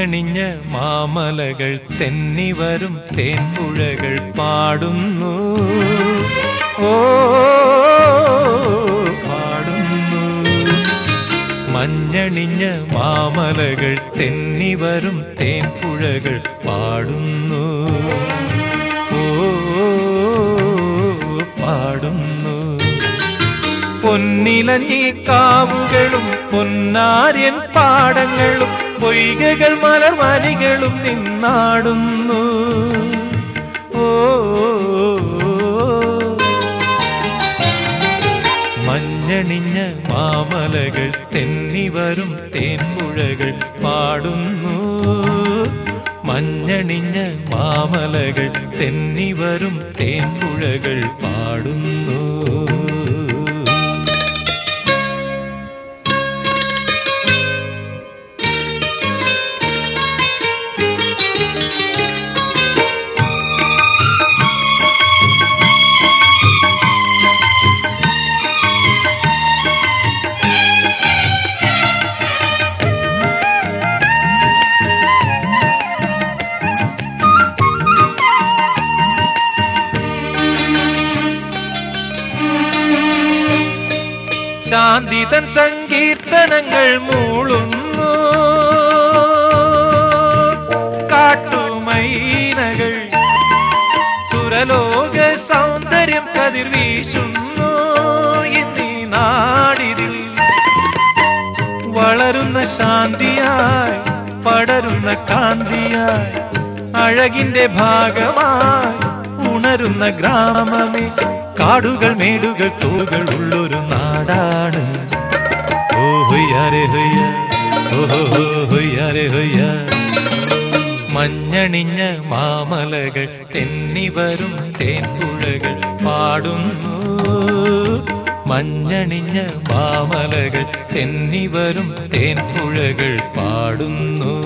മഞ്ഞണിഞ്ഞ് മാമലകൾ തെന്നിവരും തേൻപുഴകൾ പാടുന്നു ഓ പാടുന്നു മഞ്ഞണിഞ്ഞ് മാമലകൾ തെന്നിവരും തേൻപുഴകൾ പാടുന്നു ഓ പാടുന്നു പൊന്നിലഞ്ഞി കാവുകളും പൊന്നാര്യൻ പാടങ്ങളും പൊയ്കകൾ മലർവനികളും നിന്നാടുന്നു ഓ മഞ്ഞണിഞ്ഞ മാമലകൾ തെന്നിവരും തേൻപുഴകൾ പാടുന്നു മഞ്ഞണിഞ്ഞ മാമലകൾ തെന്നിവരും തേൻപുഴകൾ പാടുന്നു ശാന്തിതൻ സങ്കീർത്തനങ്ങൾ മൂളുന്നു കാട്ടുമൈനകൾ സുരലോക സൗന്ദര്യം കതിർ വീശുന്നു ഇന്നീ നാടിതിൽ വളരുന്ന ശാന്തിയായി പടരുന്ന കാന്തിയായി അഴകിന്റെ ഭാഗമായി ഉണരുന്ന ഗ്രാമമേ കാടുകൾ മേടുകൾ തോടുകൾ ഉള്ളൊരു നാടാണ് ഓ ഹൊയ്യാരെ ഹൊയ്യ ഓഹോ ഹൊയ്യാരെ ഹൊയ്യ മഞ്ഞണിഞ്ഞ മാമലകൾ തെന്നിവരും തേൻപുഴകൾ പാടുന്നു മഞ്ഞണിഞ്ഞ മാമലകൾ തെന്നിവരും തേൻപുഴകൾ പാടുന്നു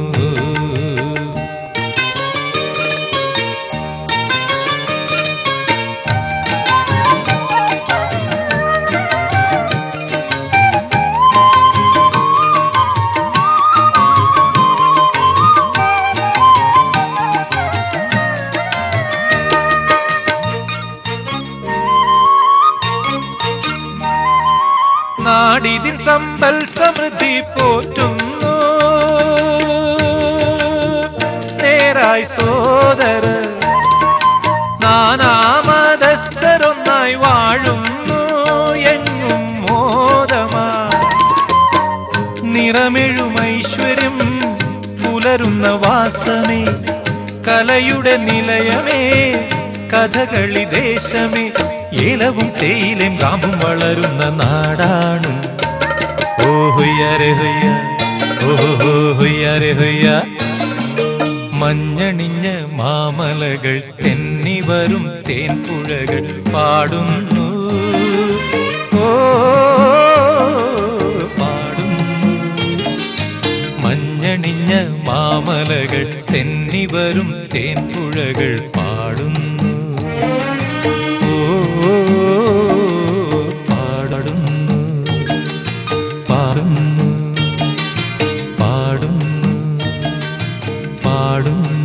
നാടിതിൻ സമ്പൽ സമൃദ്ധി പോറ്റുന്നു നേരായി സോദര നാനാമതസ്ഥരൊന്നായി വാഴുന്നു എങ്ങും മോദമാ നിറമെഴുമൈശ്വര്യം പുലരുന്ന വാസമേ കലയുടെ നിലയമേ കഥകളി ദേശമേ ഏലവും തേയിലും ഗ്രാമം വളരുന്ന നാടാണ് ഓ ഹൊയ്യാരെ ഹൊയ്യ ഓഹോ ഹൊയ്യാരെ ഹൊയ്യ മഞ്ഞണിഞ്ഞ മാമലകൾ തെന്നിവരും തേൻപുഴകൾ പാടുന്നു ഓ പാടുന്നു മഞ്ഞണിഞ്ഞ മാമലകൾ തെന്നിവരും തേൻപുഴകൾ പാടുന്നു ഓ പാടുന്നു പാടുന്നു പാടുന്നു പാടുന്നു